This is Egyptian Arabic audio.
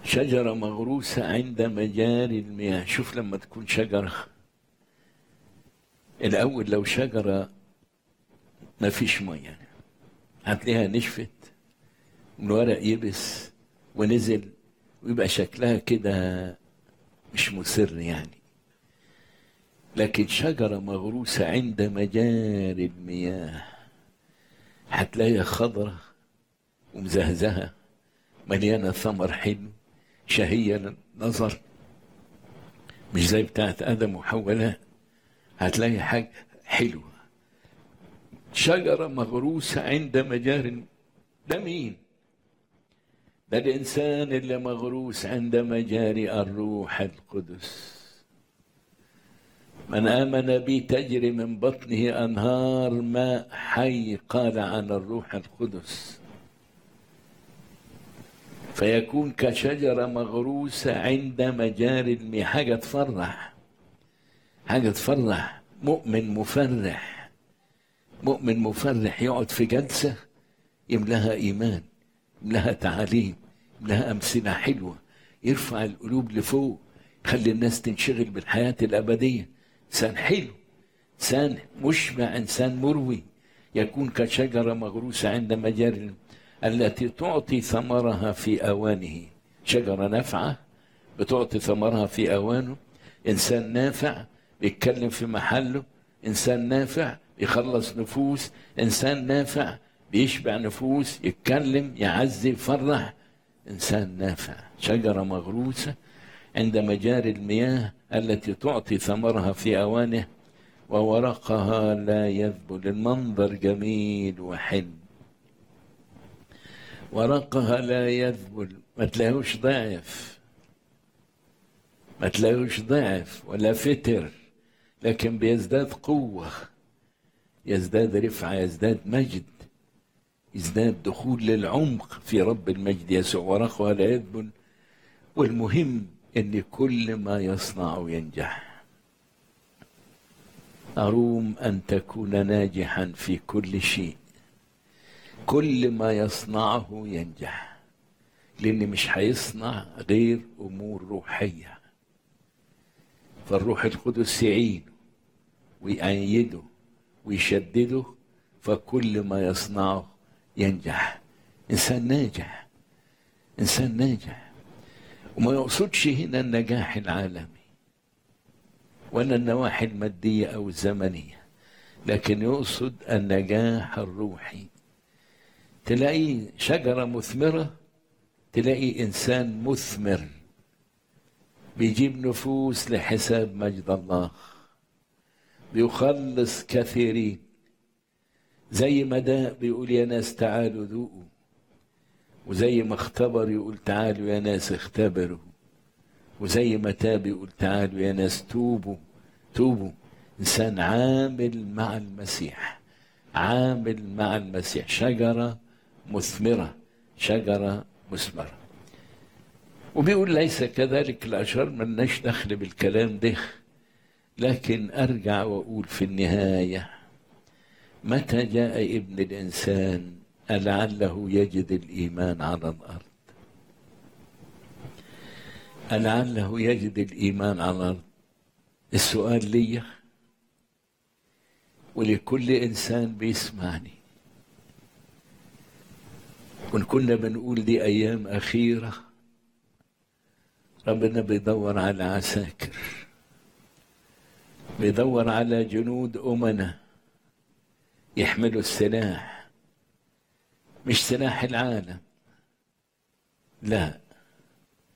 شجرة مغروسة عند مجاري المياه شوف لما تكون شجرة الأول لو شجرة ما فيش مية هتلاقيها نشفت والورق يبس ونزل ويبقى شكلها كده مش مسر يعني لكن شجرة مغروسة عند مجاري المياه هتلاقيها خضرة ومزهزهة مليانة ثمر حلو شهية للنظر مش زي بتاعت آدم وحواء هتلاقي حاجة حلوة شجرة مغروسة عند مجاري ده مين؟ ده الإنسان اللي مغروس عند مجاري الروح القدس من آمن بي تجري من بطنه أنهار ماء حي قال عن الروح القدس فيكون كشجرة مغروسة عند مجاري المياه حاجة تفرح حاجة تفرح مؤمن مفرح مؤمن مفرح يقعد في جلسة يملاها إيمان يملاها تعاليم يملاها أمثلة حلوة يرفع القلوب لفوق يخلي الناس تنشغل بالحياة الأبدية إنسان حلو إنسان مشبع إنسان مروي يكون كشجرة مغروسة عند مجاري التي تعطي ثمرها في أوانه شجرة نافعة بتعطي ثمرها في أوانه إنسان نافع بيتكلم في محله إنسان نافع يخلص نفوس إنسان نافع بيشبع نفوس يتكلم يعزي يفرح إنسان نافع شجرة مغروسة عند مجاري المياه التي تعطي ثمرها في أوانه وورقها لا يذبل المنظر جميل وحلو ورقها لا يذبل ما تلاقوش ضعف ما تلاقوش ضعف ولا فتر لكن بيزداد قوة يزداد رفعة يزداد مجد يزداد دخول للعمق في رب المجد يسوع ورقها لا يذبل والمهم ان كل ما يصنع ينجح اروم ان تكون ناجحا في كل شيء كل ما يصنعه ينجح لان مش هيصنع غير امور روحيه فالروح القدس يعينه ويأيده ويشدده فكل ما يصنعه ينجح انسان ناجح انسان ناجح وما يقصدش هنا النجاح العالمي ولا النواحي الماديه او الزمنيه لكن يقصد النجاح الروحي تلاقي شجره مثمره تلاقي انسان مثمر بيجيب نفوس لحساب مجد الله بيخلص كثيرين زي ما ده بيقول يا ناس تعالوا ذوقوا وزي ما اختبر يقول تعالوا يا ناس اختبروا وزي ما تاب يقول تعالوا يا ناس توبوا توبوا انسان عامل مع المسيح عامل مع المسيح شجره مثمره شجره مثمره وبيقول ليس كذلك الاشرار ملناش دخل بالكلام ده لكن ارجع واقول في النهايه متى جاء ابن الانسان ألعله يجد الإيمان على الأرض ألعله يجد الإيمان على الأرض السؤال لي ولكل إنسان بيسمعني كن كنا بنقول دي أيام أخيرة ربنا بيدور على عساكر بيدور على جنود أمنة يحملوا السلاح مش سلاح العالم لا